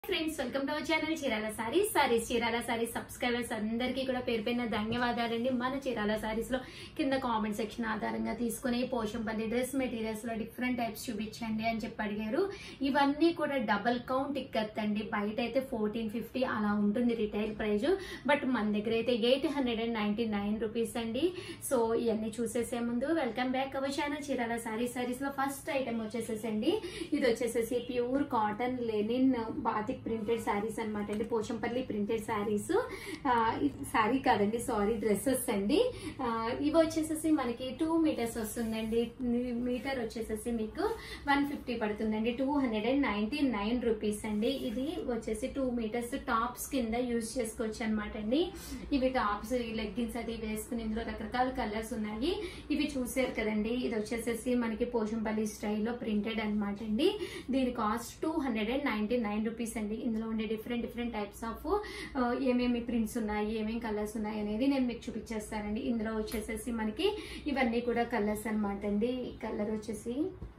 friends welcome to our channel Chirala sarees sarees Chirala sarees subscribers అందరికీ కూడా పేరు పైన ధన్యవాదాలండి మన చీరాల సారీస్ లో కింద కామెంట్ సెక్షన్ ఆధారంగా తీసుకుని పోషంపల్లి డ్రెస్ మెటీరియల్స్ లో డిఫరెంట్ టైప్స్ చూపించండి అని చెప్పి అడిగారు ఇవన్నీ కూడా డబల్ కౌంట్ ఇక్కత్ అండి బయట అయితే ఫోర్టీన్ ఫిఫ్టీ అలా ఉంటుంది రిటైల్ ప్రైస్ బట్ మన దగ్గర అయితే eight hundred and ninety nine rupees అండి సో ఇవన్నీ చూసేసే ముందు welcome back our channel Chirala sarees sarees లో ఫస్ట్ ఐటమ్ వచ్చేసేసండి ఇది వచ్చేసేసి pure cotton linen batik printed sarees అనమాట అండి పోచంపల్లి ప్రింటెడ్ శారీస్ శారీ కాదండి సారీ డ్రెస్సెస్ అండి ఆ, ఇవి వచ్చేసేసి మనకి టూ మీటర్స్ వస్తుందండి మీటర్ వచ్చేసేసి మీకు వన్ ఫిఫ్టీ పడుతుందండి two hundred and ninety nine rupees అండి ఇది వచ్చేసి టూ మీటర్స్ టాప్స్ కింద యూజ్ చేసుకోవచ్చు అనమాట అండి ఇవి టాప్స్ లెగ్గిన్స్ అది వేసుకుని ఇందులో రకరకాల కలర్స్ ఉన్నాయి ఇవి చూసారు కదండి ఇది వచ్చేసేసి మనకి పోషంపల్లి స్టైల్లో ప్రింటెడ్ అనమాట అండి దీని cost two hundred and ninety nine rupees అండి ఇందులో ఉండే డిఫరెంట్ డిఫరెంట్ టైప్స్ ఆఫ్ ఏమేమి ప్రింట్స్ ఉన్నాయి ఏమేమి కలర్స్ ఉన్నాయి అనేది నేను మీకు చూపించేస్తానండి ఇందులో వచ్చేసేసి మనకి ఇవన్నీ కూడా కలర్స్ అనమాట అండి కలర్ వచ్చేసి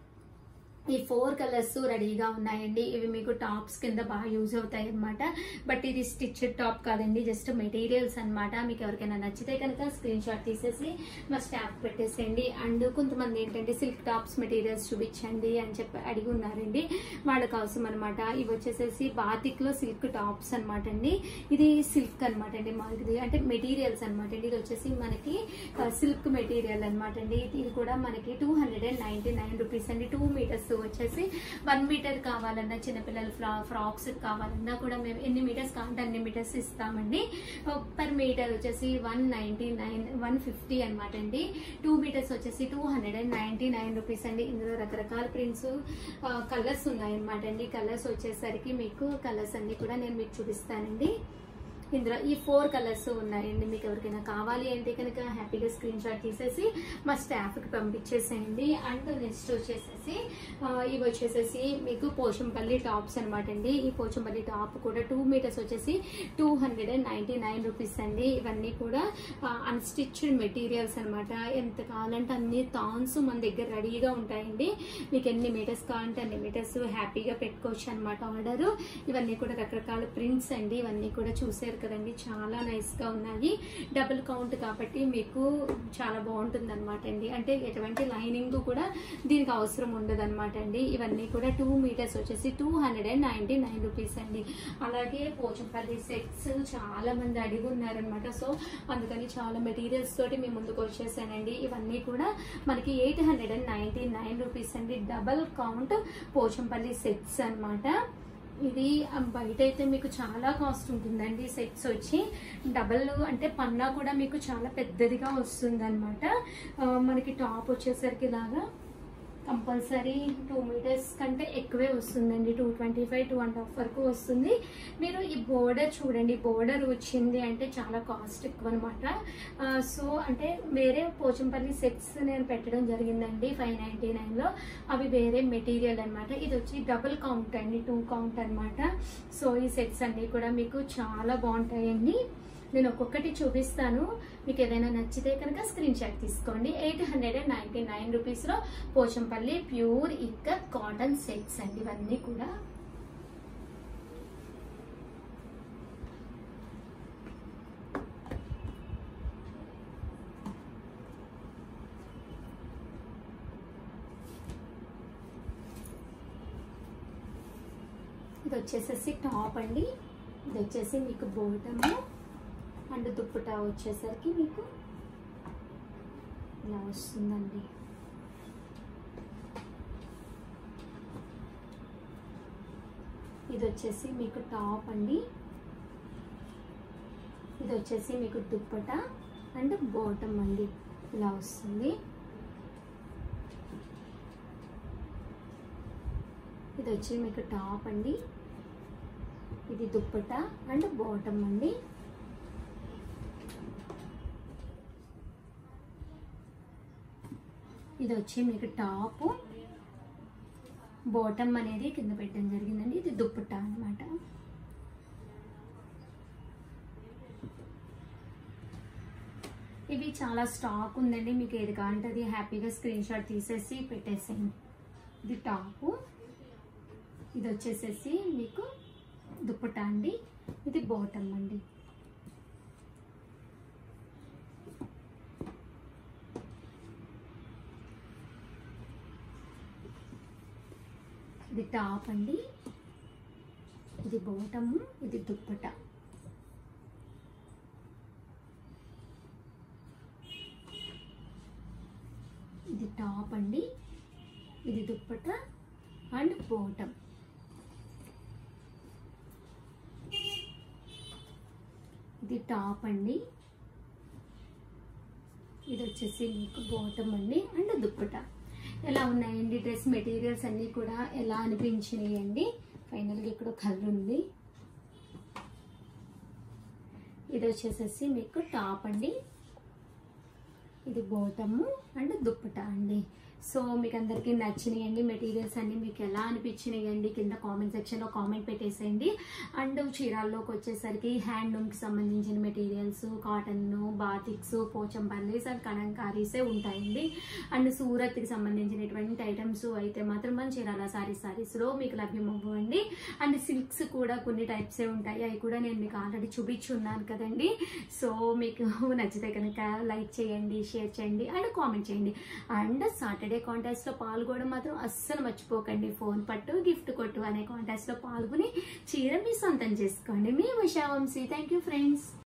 ఈ ఫోర్ కలర్స్ రెడీగా ఉన్నాయండి ఇవి మీకు టాప్స్ కింద బాగా యూజ్ అవుతాయి అనమాట బట్ ఇది స్టిచ్డ్ టాప్ కాదండి జస్ట్ మెటీరియల్స్ అన్నమాట మీకు ఎవరికైనా నచ్చితే కనుక స్క్రీన్ షాట్ తీసేసి మా స్టాఫ్ పెట్టేసేయండి అండ్ కొంతమంది ఏంటంటే సిల్క్ టాప్స్ మెటీరియల్స్ చూపించండి అని చెప్పి అడిగి ఉన్నారండి వాళ్ళకి అవసరం అనమాట ఇవి వచ్చేసేసి బాతిక్ లో సిల్క్ టాప్స్ అనమాట అండి ఇది సిల్క్ అనమాట అండి మనకి అంటే మెటీరియల్స్ అనమాట అండి ఇది వచ్చేసి మనకి సిల్క్ మెటీరియల్ అనమాట అండి ఇది కూడా మనకి two hundred and ninety nine rupees అండి టూ మీటర్స్ వచ్చేసి వన్ మీటర్ కావాలన్నా చిన్నపిల్లల ఫ్రా ఫ్రాక్స్ కావాలన్నా కూడా మేము ఎన్ని మీటర్స్ కావాలంటే అన్ని మీటర్స్ ఇస్తామండి పర్ మీటర్ వచ్చేసి one ninety nine one fifty అనమాట అండి టూ మీటర్స్ వచ్చేసి two hundred and ninety nine rupees అండి ఇందులో రకరకాల ప్రింట్స్ కలర్స్ ఉన్నాయి అనమాట అండి కలర్స్ వచ్చేసరికి మీకు కలర్స్ అన్ని కూడా నేను మీకు చూపిస్తానండి ఇందులో ఈ ఫోర్ కలర్స్ ఉన్నాయండి మీకు ఎవరికైనా కావాలి అంటే కనుక హ్యాపీగా స్క్రీన్ షాట్ తీసేసి మా స్టాఫ్కి పంపించేసేయండి అండ్ నెక్స్ట్ వచ్చేసేసి ఆ, ఇవి వచ్చేసేసి మీకు పోచంపల్లి టాప్స్ అనమాట అండి ఈ పోచంపల్లి టాప్ కూడా టూ మీటర్స్ వచ్చేసి two hundred and ninety nine rupees అండి ఇవన్నీ కూడా అన్స్టిచ్డ్ మెటీరియల్స్ అనమాట ఎంత కావాలంటే అన్ని థాన్స్ మన దగ్గర రెడీగా ఉంటాయండి మీకు ఎన్ని మీటర్స్ కావాలంటే అన్ని మీటర్స్ హ్యాపీగా పెట్టుకోవచ్చు అనమాట ఆర్డర్ ఇవన్నీ కూడా రకరకాల ప్రింట్స్ అండి ఇవన్నీ కూడా చూసారు కదండి చాలా నైస్ గా ఉన్నాయి డబుల్ కౌంట్ కాబట్టి మీకు చాలా బాగుంటుంది అనమాట అండి అంటే ఎటువంటి లైనింగ్ కూడా దీనికి అవసరం ఉండదు అనమాట అండి ఇవన్నీ కూడా టూ మీటర్స్ వచ్చేసి two hundred and ninety nine rupees అండి అలాగే పోచంపల్లి సెట్స్ చాలా మంది అడిగి ఉన్నారనమాట సో అందుకని చాలా మెటీరియల్స్ తోటి మేము ముందుకు వచ్చేసానండి ఇవన్నీ కూడా మనకి eight hundred and ninety nine rupees అండి డబల్ కౌంట్ పోచంపల్లి సెట్స్ అన్నమాట ఇది ఆ, బయట అయితే మీకు చాలా కాస్ట్ ఉంటుందండి సెట్స్ వచ్చి డబల్ అంటే పన్నా కూడా మీకు చాలా పెద్దదిగా వస్తుంది అనమాట మనకి టాప్ వచ్చేసరికి లాగా కంపల్సరీ టూ మీటర్స్ కంటే ఎక్కువే వస్తుందండి two twenty five two and half వరకు వస్తుంది మీరు ఈ బోర్డర్ చూడండి బోర్డర్ వచ్చింది అంటే చాలా కాస్ట్ ఎక్కువ అనమాట సో అంటే వేరే పోచంపల్లి సెట్స్ నేను పెట్టడం జరిగిందండి ఫైవ్ నైంటీ నైన్లో అవి వేరే మెటీరియల్ అన్నమాట ఇది వచ్చి డబుల్ కౌంట్ అండి టూ కౌంట్ అన్నమాట సో ఈ సెట్స్ అన్నీ కూడా మీకు చాలా బాగుంటాయండి నేను ఒక్కొక్కటి చూపిస్తాను మీకు ఏదైనా నచ్చితే కనుక స్క్రీన్ షాట్ తీసుకోండి eight hundred and ninety nine రూపీస్లో Pochampally pure ikat cotton sets అండి ఇవన్నీ కూడా ఇది వచ్చేసేసి టాప్ అండి ఇది వచ్చేసి మీకు బోటము అండ్ దుప్పటా వచ్చేసరికి మీకు ఇలా వస్తుందండి ఇది వచ్చేసి మీకు టాప్ అండి ఇది వచ్చేసి మీకు దుప్పట అండ్ బోటం అండి ఇలా వస్తుంది ఇది వచ్చి మీకు టాప్ అండి ఇది దుప్పట అండ్ బాటమ్ అండి ఇది వచ్చి మీకు టాప్ బాటమ్ అనేది కింద పెట్టడం జరిగిందండి ఇది దుప్పట అన్నమాట ఇవి చాలా స్టాక్ ఉందండి మీకు ఏది కావాలంటే అది హ్యాపీగా స్క్రీన్ షాట్ తీసేసి పెట్టేసేయండి ఇది టాపు ఇది వచ్చేసేసి మీకు దుప్పటా అండి ఇది బాటమ్ అండి ఇది టాప్ అండి ఇది బాటము ఇది దుప్పట ఇది టాప్ అండి ఇది దుప్పట అండ్ బాటమ్ ఇది టాప్ అండి ఇది వచ్చేసి మీకు బాటమ్ అండి అండ్ దుప్పట ఎలా ఉన్నాయండి డ్రెస్ మెటీరియల్స్ అన్నీ కూడా ఎలా అనిపించినాయి అండి ఫైనల్గా ఇక్కడ కలర్ ఉంది ఇది వచ్చేసేసి మీకు టాప్ అండి ఇది బాటము అండ్ దుప్పట అండి సో మీకు అందరికీ నచ్చినాయి అండి మెటీరియల్స్ అన్ని మీకు ఎలా అనిపించినాయి అండి కింద కామెంట్ సెక్షన్లో కామెంట్ పెట్టేసేయండి అండ్ చీరాల్లోకి వచ్చేసరికి హ్యాండ్లూమ్కి సంబంధించిన materials cotton batiks Pochampallys and కలంకారీసే ఉంటాయండి అండ్ సూరత్కి సంబంధించినటువంటి ఐటమ్స్ అయితే మాత్రం మన చీరాల సారీ సారీస్లో మీకు లభ్యమవ్వండి అండ్ సిల్క్స్ కూడా కొన్ని టైప్సే ఉంటాయి అవి కూడా నేను మీకు ఆల్రెడీ చూపించున్నాను కదండి సో మీకు నచ్చితే కనుక లైక్ చేయండి షేర్ చేయండి అండ్ కామెంట్ చేయండి అండ్ సాటర్డే కాంటెస్ట్లో పాల్గొనడం మాత్రం అస్సలు మర్చిపోకండి ఫోన్ పట్టు గిఫ్ట్ కొట్టు అనే కాంటెస్ట్లో పాల్గొని చీర మీ సొంతం చేసుకోండి మీ Usha Vamsi thank you friends